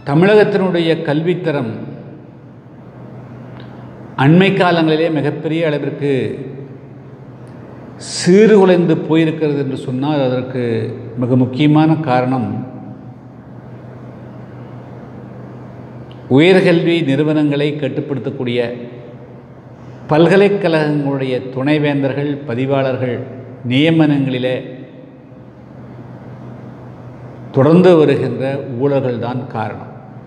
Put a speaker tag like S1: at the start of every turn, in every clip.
S1: தமிழகத்தினுடைய கல்வித்தரம் அண்மை காலங்களிலே மிகப்பெரிய அளவிற்கு சீர்குலைந்து போயிருக்கிறது என்று சொன்னால் அதற்கு மிக முக்கியமான காரணம் உயர்கல்வி நிறுவனங்களை கட்டுப்படுத்தக்கூடிய பல்கலைக்கழகங்களுடைய துணைவேந்தர்கள் பதிவாளர்கள் நியமனங்களிலே தொடர்ந்து வருகின்ற ஊழல்கள்தான் காரணம்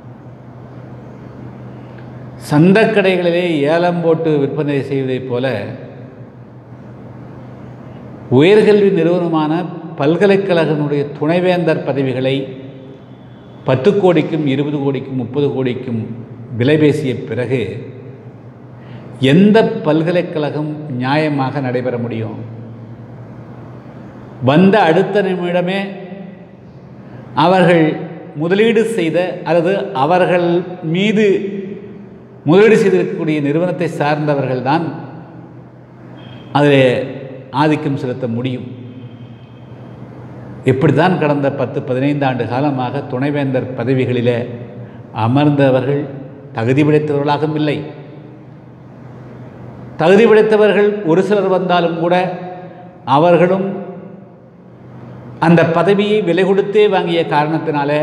S1: சந்தக்கடைகளிலே ஏலம் போட்டு விற்பனை செய்வதைப் போல உயர்கல்வி நிறுவனமான பல்கலைக்கழகனுடைய துணைவேந்தர் பதவிகளை பத்து கோடிக்கும் இருபது கோடிக்கும் முப்பது கோடிக்கும் விலை பேசிய பிறகு எந்த பல்கலைக்கழகம் நியாயமாக நடைபெற முடியும் வந்த அடுத்த நிமிடமே அவர்கள் முதலீடு செய்த அல்லது அவர்கள் மீது முதலீடு செய்திருக்கக்கூடிய நிறுவனத்தை சார்ந்தவர்கள்தான் அதில் ஆதிக்கம் செலுத்த முடியும் இப்படித்தான் கடந்த பத்து பதினைந்து ஆண்டு காலமாக துணைவேந்தர் பதவிகளிலே அமர்ந்தவர்கள் தகுதி படைத்தவர்களாகவும் இல்லை தகுதி படைத்தவர்கள் ஒரு சிலர் வந்தாலும் கூட அவர்களும் அந்த பதவியை விலை கொடுத்தே வாங்கிய காரணத்தினாலே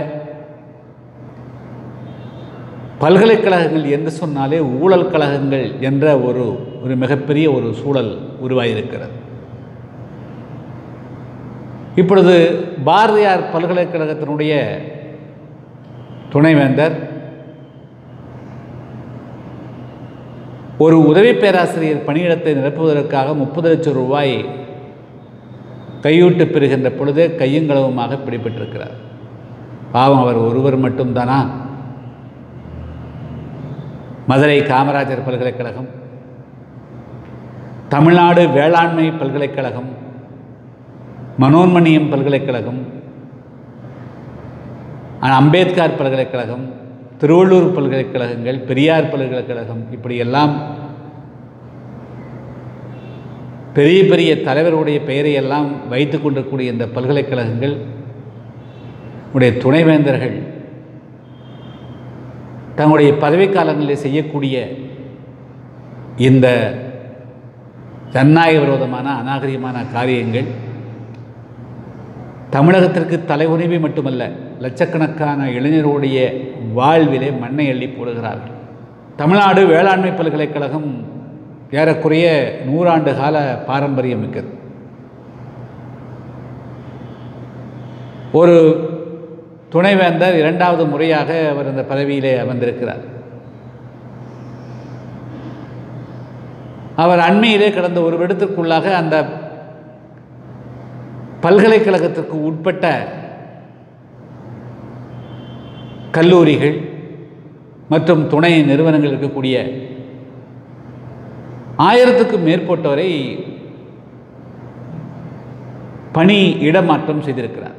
S1: பல்கலைக்கழகங்கள் என்று சொன்னாலே ஊழல் கழகங்கள் என்ற ஒரு ஒரு மிகப்பெரிய ஒரு சூழல் உருவாகியிருக்கிறது இப்பொழுது பாரதியார் பல்கலைக்கழகத்தினுடைய துணைவேந்தர் ஒரு உதவி பேராசிரியர் பணியிடத்தை நிரப்புவதற்காக முப்பது லட்சம் ரூபாய் கையூட்டு பெறுகின்ற பொழுதே கையுங்களவுமாக பிடிபட்டிருக்கிறார் பாவம் அவர் ஒருவர் மட்டும்தானா மதுரை காமராஜர் பல்கலைக்கழகம் தமிழ்நாடு வேளாண்மை பல்கலைக்கழகம் மனோன்மணியம் பல்கலைக்கழகம் அம்பேத்கர் பல்கலைக்கழகம் திருவள்ளூர் பல்கலைக்கழகங்கள் பெரியார் பல்கலைக்கழகம் இப்படியெல்லாம் பெரிய பெரிய தலைவருடைய பெயரை எல்லாம் வைத்து கொண்டிருக்கூடிய இந்த பல்கலைக்கழகங்கள் உடைய துணைவேந்தர்கள் தங்களுடைய பதவிக்காலங்களில் செய்யக்கூடிய இந்த ஜனநாயக விரோதமான அநாகரிகமான காரியங்கள் தமிழகத்திற்கு தலைகுனிவை மட்டுமல்ல லட்சக்கணக்கான இளைஞருடைய வாழ்விலே மண்ணை அள்ளி போடுகிறார்கள் தமிழ்நாடு வேளாண்மை பல்கலைக்கழகம் ஏறக்குறைய நூறாண்டு கால பாரம்பரியம் மிக்கது ஒரு துணைவேந்தர் இரண்டாவது முறையாக அவர் இந்த பதவியிலே அமர்ந்திருக்கிறார் அவர் அண்மையிலே கடந்த ஒரு வருடத்திற்குள்ளாக அந்த பல்கலைக்கழகத்திற்கு உட்பட்ட கல்லூரிகள் மற்றும் துணை நிறுவனங்கள் இருக்கக்கூடிய ஆயிரத்துக்கும் மேற்பட்டவரை பணி இடமாற்றம் செய்திருக்கிறார்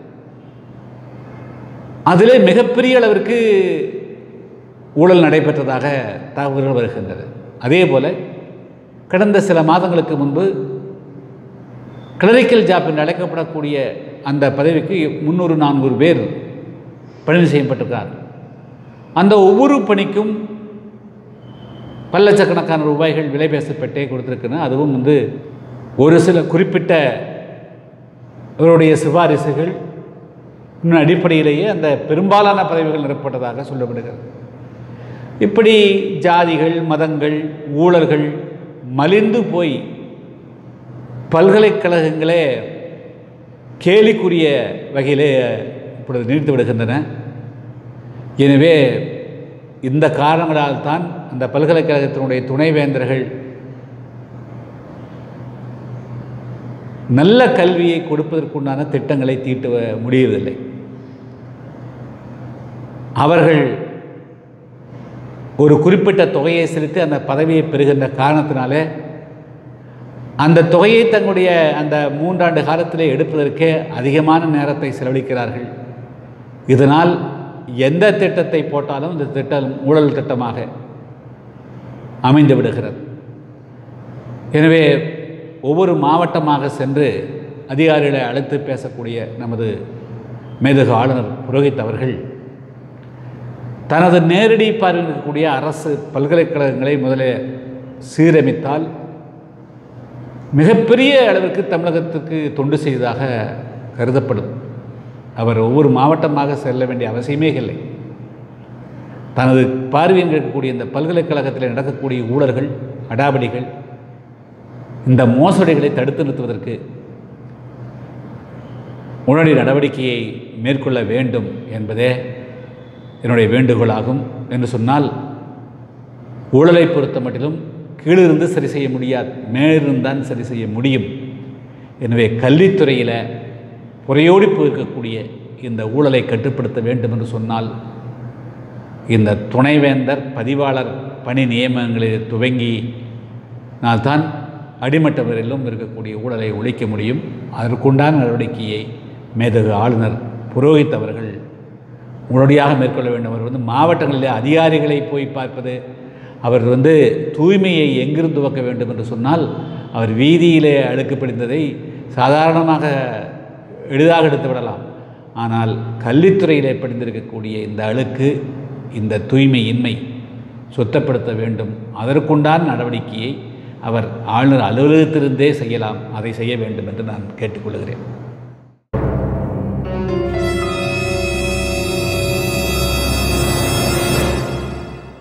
S1: அதிலே மிகப்பெரிய அளவிற்கு ஊழல் நடைபெற்றதாக தகவல்கள் வருகின்றது அதே போல கடந்த சில மாதங்களுக்கு முன்பு கிளரிக்கல் ஜாப் என்று அழைக்கப்படக்கூடிய அந்த பதவிக்கு முந்நூறு நானூறு பேர் பணி செய்யப்பட்டிருக்கிறார் அந்த ஒவ்வொரு பணிக்கும் பல லட்சக்கணக்கான ரூபாய்கள் விலை பேசப்பட்டே கொடுத்துருக்குன்னு அதுவும் வந்து ஒரு சில குறிப்பிட்ட இவருடைய சிபாரிசுகள் இன்னும் அடிப்படையிலேயே அந்த பெரும்பாலான பதவிகள் நிரப்பப்பட்டதாக சொல்லப்படுகிறது இப்படி ஜாதிகள் மதங்கள் ஊழல்கள் மலிந்து போய் பல்கலைக்கழகங்களே கேலிக்குரிய வகையிலே இப்பொழுது நீடித்து விடுகின்றன எனவே இந்த காரணங்களால் தான் அந்த பல்கலைக்கழகத்தினுடைய துணைவேந்தர்கள் நல்ல கல்வியை கொடுப்பதற்குண்டான திட்டங்களை தீட்ட முடியவில்லை அவர்கள் ஒரு குறிப்பிட்ட தொகையை செலுத்தி அந்த பதவியை பெறுகின்ற காரணத்தினாலே அந்த தொகையை தங்களுடைய அந்த மூன்றாண்டு காலத்திலே எடுப்பதற்கே அதிகமான நேரத்தை செலவழிக்கிறார்கள் இதனால் எந்த திட்டத்தை போட்டாலும் இந்த திட்டம் ஊழல் திட்டமாக அமைந்து விடுகிறது எனவே ஒவ்வொரு மாவட்டமாக சென்று அதிகாரிகளை அழைத்து பேசக்கூடிய நமது மேதகு ஆளுநர் புரோஹித் அவர்கள் தனது நேரடி பார்வையில் இருக்கக்கூடிய அரசு பல்கலைக்கழகங்களை முதலே சீரமைத்தால் மிகப்பெரிய அளவிற்கு தமிழகத்துக்கு தொண்டு செய்ததாக கருதப்படும் அவர் ஒவ்வொரு மாவட்டமாக செல்ல வேண்டிய அவசியமே இல்லை தனது பார்வையில் இருக்கக்கூடிய இந்த பல்கலைக்கழகத்தில் நடக்கக்கூடிய ஊழல்கள் அடாவடிகள் இந்த மோசடிகளை தடுத்து நிறுத்துவதற்கு உடனடி நடவடிக்கையை மேற்கொள்ள வேண்டும் என்பதே என்னுடைய வேண்டுகோளாகும் என்று சொன்னால் ஊழலை பொறுத்த மட்டிலும் கீழிருந்து சரி செய்ய முடியாது மேலிருந்தான் சரி செய்ய முடியும் எனவே கல்வித்துறையில் புறையோடி போயிருக்கக்கூடிய இந்த ஊழலை கட்டுப்படுத்த வேண்டும் என்று சொன்னால் இந்த துணைவேந்தர் பதிவாளர் பணி நியமனங்களில் துவங்கி நால்தான் அடிமட்ட வரையிலும் இருக்கக்கூடிய ஊழலை ஒழிக்க முடியும் அதற்குண்டான நடவடிக்கையை மேதகு ஆளுநர் புரோஹித் அவர்கள் உடனடியாக மேற்கொள்ள வேண்டும் அவர் வந்து மாவட்டங்களிலே அதிகாரிகளை போய் பார்ப்பது அவர் வந்து தூய்மையை எங்கிருந்து துவக்க வேண்டும் என்று சொன்னால் அவர் வீதியிலே அழுக்கு பிடிந்ததை சாதாரணமாக எளிதாக எடுத்து விடலாம் ஆனால் கல்வித்துறையிலே படிந்திருக்கக்கூடிய இந்த அழுக்கு இந்த தூய்மையின்மை சுத்தப்படுத்த வேண்டும் அதற்குண்டான நடவடிக்கையை அவர் ஆளுநர் அலுவலகத்திலிருந்தே செய்யலாம் அதை செய்ய வேண்டும் என்று நான் கேட்டுக்கொள்கிறேன்